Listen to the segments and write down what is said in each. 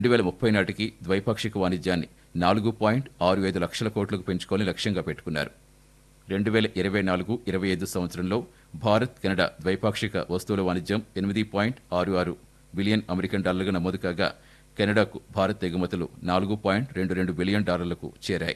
రెండు వేల ముప్పై నాటికి ద్వైపాక్షిక వాణిజ్యాన్ని నాలుగు పాయింట్ ఆరు ఐదు లక్షల కోట్లకు పెంచుకొని లక్ష్యంగా పెట్టుకున్నారు రెండు వేల ఇరవై నాలుగు ఇరవై ఐదు సంవత్సరంలో భారత్ కెనడా ద్వైపాక్షిక వస్తువుల వాణిజ్యం ఎనిమిది పాయింట్ ఆరు ఆరు బిలియన్ అమెరికన్ డాలర్లుగా నమోదు కాగా కెనడాకు భారత్ ఎగుమతులు నాలుగు పాయింట్ రెండు రెండు బిలియన్ డాలర్లకు చేరాయి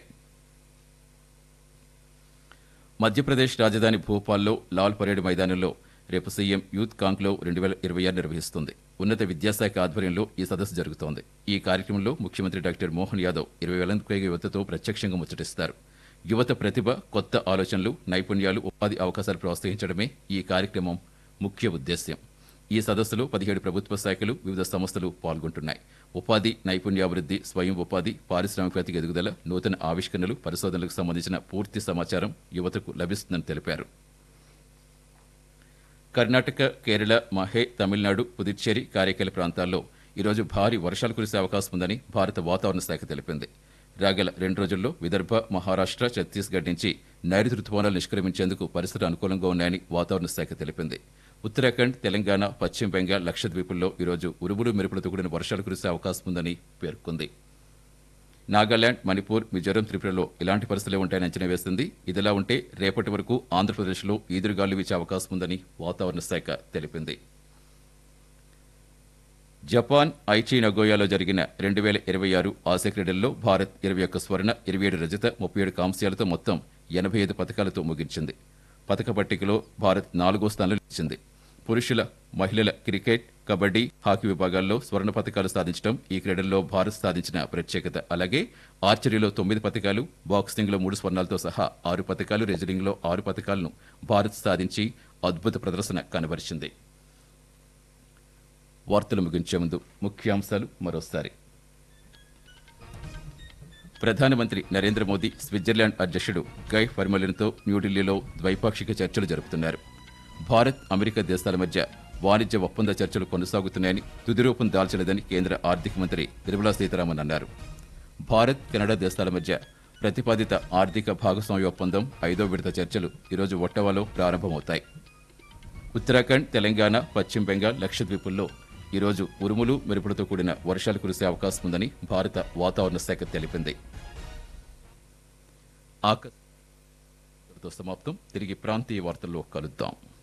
మధ్యప్రదేశ్ రాజధాని భోపాల్లో లాల్ పరేడ్ మైదానంలో రేపు సీఎం యూత్ కాంక్లో రెండు వేల ఇరవై ఆరు నిర్వహిస్తుంది ఉన్నత విద్యాశాఖ ఆధ్వర్యంలో ఈ సదస్సు జరుగుతోంది ఈ కార్యక్రమంలో ముఖ్యమంత్రి డాక్టర్ మోహన్ యాదవ్ ఇరవై వేలకు పైగా యువతతో ప్రత్యక్షంగా ముచ్చటిస్తారు యువత ప్రతిభ కొత్త ఆలోచనలు నైపుణ్యాలు ఉపాధి అవకాశాలు ప్రోత్సహించడమే ఈ కార్యక్రమం ముఖ్య ఉద్దేశ్యం ఈ సదస్సులో పదిహేడు ప్రభుత్వ శాఖలు వివిధ సంస్థలు పాల్గొంటున్నాయి ఉపాధి నైపుణ్యాభివృద్ధి స్వయం ఉపాధి పారిశ్రామికవేత్తకి ఎదుగుదల నూతన ఆవిష్కరణలు పరిశోధనలకు సంబంధించిన పూర్తి సమాచారం యువతకు లభిస్తుందని తెలిపారు కర్ణాటక కేరళ మహే తమిళనాడు పుదుచ్చేరి కారైకల ప్రాంతాల్లో ఈరోజు భారీ వర్షాలు కురిసే అవకాశం ఉందని భారత వాతావరణ శాఖ తెలిపింది రాగల రెండు రోజుల్లో విదర్భ మహారాష్ట్ర ఛత్తీస్గఢ్ నుంచి నైరుతి రుతుపవనాలు నిష్క్రమించేందుకు పరిస్థితులు అనుకూలంగా ఉన్నాయని వాతావరణ శాఖ తెలిపింది ఉత్తరాఖండ్ తెలంగాణ పశ్చిమ బెంగాల్ లక్షద్వీపుల్లో ఈరోజు ఉరుములు మెరుపులతో కూడిన వర్షాలు కురిసే అవకాశం ఉందని పేర్కొంది నాగాలాండ్ మణిపూర్ మిజోరం త్రిపురలో ఇలాంటి పరిస్థితులే ఉంటాయని అంచనా వేసింది ఇదిలా ఉంటే రేపటి వరకు ఆంధ్రప్రదేశ్లో ఈదురుగాలు వీచే అవకాశం ఉందని వాతావరణ శాఖ తెలిపింది జపాన్ ఐచి నగోయాలో జరిగిన రెండు వేల ఇరవై ఆరు ఆసియా క్రీడల్లో భారత్ ఇరవై ఒక్క స్వర్ణ ఇరవై ఏడు రజత ముప్పై ఏడు కాంస్యాలతో మొత్తం ఎనభై ఐదు పథకాలతో ముగించింది పథక పట్టికలో భారత్ నాలుగో స్థానంలో నిలిచింది పురుషుల మహిళల క్రికెట్ కబడ్డీ హాకీ విభాగాల్లో స్వర్ణ పథకాలు సాధించడం ఈ క్రీడల్లో భారత్ సాధించిన ప్రత్యేకత అలాగే ఆర్చరీలో తొమ్మిది పథకాలు బాక్సింగ్లో మూడు స్వర్ణాలతో సహా ఆరు పథకాలు రెజ్లింగ్లో ఆరు పథకాలను భారత్ సాధించి అద్భుత ప్రదర్శన కనబరిచింది వార్తలు ముగించే ముందు ముఖ్యాంశాలు మరోసారి ప్రధానమంత్రి నరేంద్ర మోదీ స్విట్జర్లాండ్ అధ్యక్షుడు గై ఫర్మలిన్తో న్యూఢిల్లీలో ద్వైపాక్షిక చర్చలు జరుపుతున్నారు భారత్ అమెరికా దేశాల మధ్య వాణిజ్య ఒప్పంద చర్చలు కొనసాగుతున్నాయని తుది రూపం దాల్చలేదని కేంద్ర ఆర్థిక మంత్రి నిర్మలా సీతారామన్ అన్నారు భారత్ కెనడా దేశాల మధ్య ప్రతిపాదిత ఆర్థిక భాగస్వామ్య ఒప్పందం ఐదో విడత చర్చలు ఈరోజు ఒట్టవాలో ప్రారంభమవుతాయి ఉత్తరాఖండ్ తెలంగాణ పశ్చిమ బెంగాల్ లక్షద్వీపుల్లో ఈరోజు ఉరుములు మెరుపులతో కూడిన వర్షాలు కురిసే అవకాశం ఉందని భారత వాతావరణ శాఖ తెలిపింది ఆక- సమాప్తం తిరిగి ప్రాంతీయ వార్తల్లో కలుద్దాం